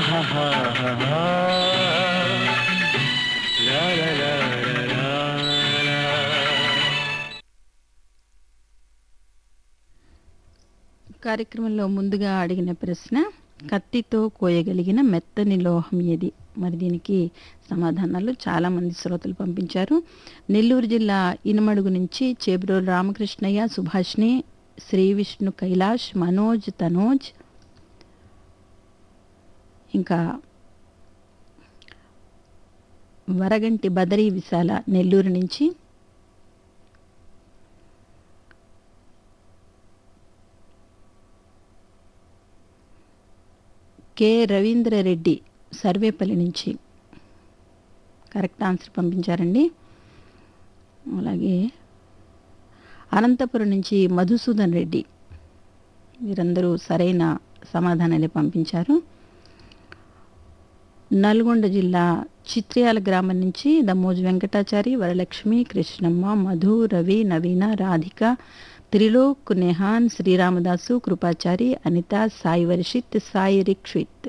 ఆహాహాహాహా. లా లా లా లా లా లా. కార్యక్రమంలో ముందుగా అడిగిన ప్రశ్న కత్తితో కోయగలిగిన మెత్తని లోహం ఏది మరి దీనికి సమాధానాలు చాలా మంది శ్రోతలు పంపించారు నెల్లూరు జిల్లా ఇనమడుగు నుంచి చేబ్రోలు రామకృష్ణయ్య సుభాష్ని శ్రీ విష్ణు కైలాష్ మనోజ్ తనోజ్ ఇంకా వరగంటి బదరీ విశాల నెల్లూరు నుంచి కె రవీంద్రరెడ్డి సర్వేపల్లి నుంచి కరెక్ట్ ఆన్సర్ పంపించారండి అలాగే అనంతపురం నుంచి మధుసూదన్ రెడ్డి వీరందరూ సరైన సమాధానాలే పంపించారు నల్గొండ జిల్లా చిత్రియాల గ్రామం నుంచి దమ్మోజు వెంకటాచారి వరలక్ష్మి కృష్ణమ్మ మధు రవి నవీన రాధిక త్రిలోక్ నెహాన్ శ్రీరామదాసు కృపాచారి అనిత సాయి వర్షిత్ సాయి రిక్షిత్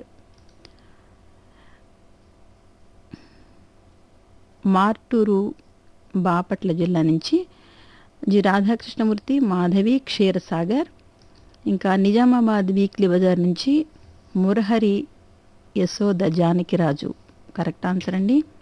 మార్టూరు బాపట్ల జిల్లా నుంచి జి రాధాకృష్ణమూర్తి మాధవి క్షీరసాగర్ ఇంకా నిజామాబాద్ వీక్లీ బజార్ నుంచి మురహరి యశోద జానకిరాజు కరెక్ట్ ఆన్సర్ అండి